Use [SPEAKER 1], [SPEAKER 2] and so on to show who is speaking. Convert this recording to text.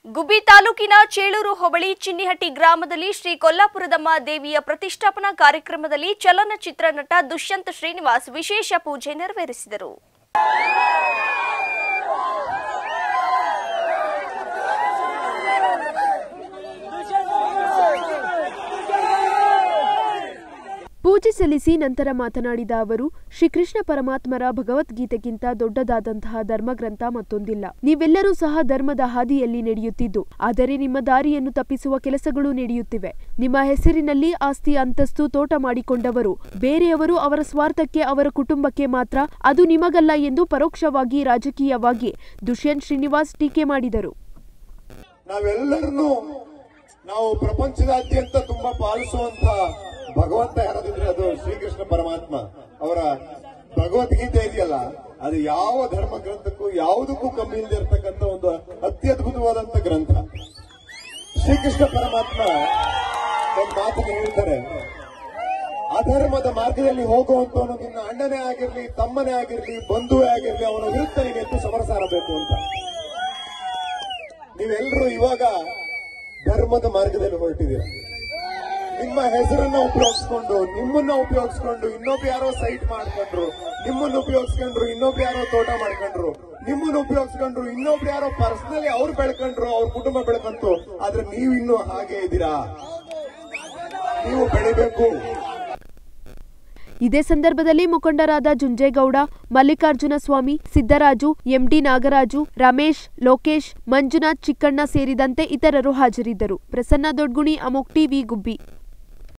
[SPEAKER 1] ಗುಬ್ಬಿ ತಾಲೂಕಿನ ಚೇಳೂರು ಹೋಬಳಿ ಚಿನ್ನಿಹಟ್ಟಿ ಗ್ರಾಮದಲ್ಲಿ ಶ್ರೀ ಕೊಲ್ಲಾಪುರದಮ್ಮ ದೇವಿಯ ಪ್ರತಿಷ್ಠಾಪನಾ ಕಾರ್ಯಕ್ರಮದಲ್ಲಿ ಚಲನಚಿತ್ರ ನಟ ದುಷ್ಯಂತ್ ಶ್ರೀನಿವಾಸ್ ವಿಶೇಷ ಪೂಜೆ ನೆರವೇರಿಸಿದರು
[SPEAKER 2] ಪೂಜೆ ಸಲ್ಲಿಸಿ ನಂತರ ಮಾತನಾಡಿದ ಅವರು ಶ್ರೀಕೃಷ್ಣ ಪರಮಾತ್ಮರ ಭಗವದ್ಗೀತೆಗಿಂತ ದೊಡ್ಡದಾದಂತಹ ಧರ್ಮಗ್ರಂಥ ಮತ್ತೊಂದಿಲ್ಲ ನೀವೆಲ್ಲರೂ ಸಹ ಧರ್ಮದ ಹಾದಿಯಲ್ಲಿ ನಡೆಯುತ್ತಿದ್ದು ಆದರೆ ನಿಮ್ಮ ದಾರಿಯನ್ನು ತಪ್ಪಿಸುವ ಕೆಲಸಗಳು ನಡೆಯುತ್ತಿವೆ ನಿಮ್ಮ ಹೆಸರಿನಲ್ಲಿ ಆಸ್ತಿ ಅಂತಸ್ತು ತೋಟ ಮಾಡಿಕೊಂಡವರು ಬೇರೆಯವರು ಅವರ ಸ್ವಾರ್ಥಕ್ಕೆ ಅವರ ಕುಟುಂಬಕ್ಕೆ ಮಾತ್ರ ಅದು ನಿಮಗಲ್ಲ ಎಂದು ಪರೋಕ್ಷವಾಗಿ ರಾಜಕೀಯವಾಗಿ ದುಷ್ಯಂತ್ ಶ್ರೀನಿವಾಸ್ ಟೀಕೆ ಮಾಡಿದರು
[SPEAKER 3] ನಾವೆಲ್ಲರನ್ನೂ ನಾವು ಪ್ರಪಂಚದಾದ್ಯಂತ ತುಂಬಾ ಪಾಲಿಸುವಂತ ಭಗವಂತ ಯಾರಾದಿದ್ರೆ ಅದು ಶ್ರೀಕೃಷ್ಣ ಪರಮಾತ್ಮ ಅವರ ಭಗವದ್ಗೀತೆ ಇದೆಯಲ್ಲ ಅದು ಯಾವ ಧರ್ಮ ಗ್ರಂಥಕ್ಕೂ ಯಾವುದಕ್ಕೂ ಕಮ್ಮಿ ಇಲ್ಲದೆ ಇರತಕ್ಕಂತ ಒಂದು ಅತ್ಯದ್ಭುತವಾದಂತ ಗ್ರಂಥ ಶ್ರೀಕೃಷ್ಣ ಪರಮಾತ್ಮ ಒಂದು ಮಾತನ್ನು ಹೇಳ್ತಾರೆ ಅಧರ್ಮದ ಮಾರ್ಗದಲ್ಲಿ ಹೋಗುವಂತವನು ನಿನ್ನ ಅಣ್ಣನೇ ಆಗಿರ್ಲಿ ತಮ್ಮನೇ ಆಗಿರ್ಲಿ ಬಂಧುವೇ ಆಗಿರ್ಲಿ ಅವನ ವಿರುದ್ಧ ನೀನು ಎದ್ದು ಸಮರ ಸಾರಬೇಕು ಅಂತ ನೀವೆಲ್ಲರೂ ಇವಾಗ ಧರ್ಮದ ಮಾರ್ಗದಲ್ಲಿ ಹೊರಟಿದ್ದೀರ ನಿಮ್ಮ ಹೆಸರನ್ನ ಉಪಯೋಗಿಸ್ಕೊಂಡು ನಿಮ್ಮನ್ನ ಉಪಯೋಗಿಸ್ಕೊಂಡು ಇನ್ನೊಬ್ಬ ಯಾರೋ ಸೈಟ್ ಮಾಡ್ಕೊಂಡ್ರು ನಿಮ್ಮನ್ನ ಉಪಯೋಗಿಸ್ಕೊಂಡ್ರು ಇನ್ನೊಬ್ಬ ಯಾರೋ ತೋಟ ಮಾಡ್ಕೊಂಡ್ರು ನಿಮ್ಮನ್ನ ಉಪಯೋಗಿಸ್ಕೊಂಡ್ರು ಇನ್ನೊಬ್ರು ಯಾರೋ ಪರ್ಸನಲಿ ಅವ್ರು ಬೆಳ್ಕೊಂಡ್ರು ಅವ್ರ ಕುಟುಂಬ ಬೆಳ್ಕಂತು ಆದ್ರೆ ನೀವು ಇನ್ನೂ ಹಾಗೆ ಇದ್ದೀರಾ ನೀವು ಬೆಳಿಬೇಕು
[SPEAKER 2] ಇದೇ ಸಂದರ್ಭದಲ್ಲಿ ಮುಖಂಡರಾದ ಜುಂಜೇಗೌಡ ಮಲ್ಲಿಕಾರ್ಜುನ ಸ್ವಾಮಿ ಸಿದ್ದರಾಜು ಎಂಡಿ ನಾಗರಾಜು ರಮೇಶ್ ಲೋಕೇಶ್ ಮಂಜುನಾಥ್ ಚಿಕ್ಕಣ್ಣ ಸೇರಿದಂತೆ ಇತರರು ಹಾಜರಿದ್ದರು ಪ್ರಸನ್ನ ದೊಡ್ಗುಣಿ ಅಮೋಕ್ ಟಿವಿ ಗುಬ್ಬಿ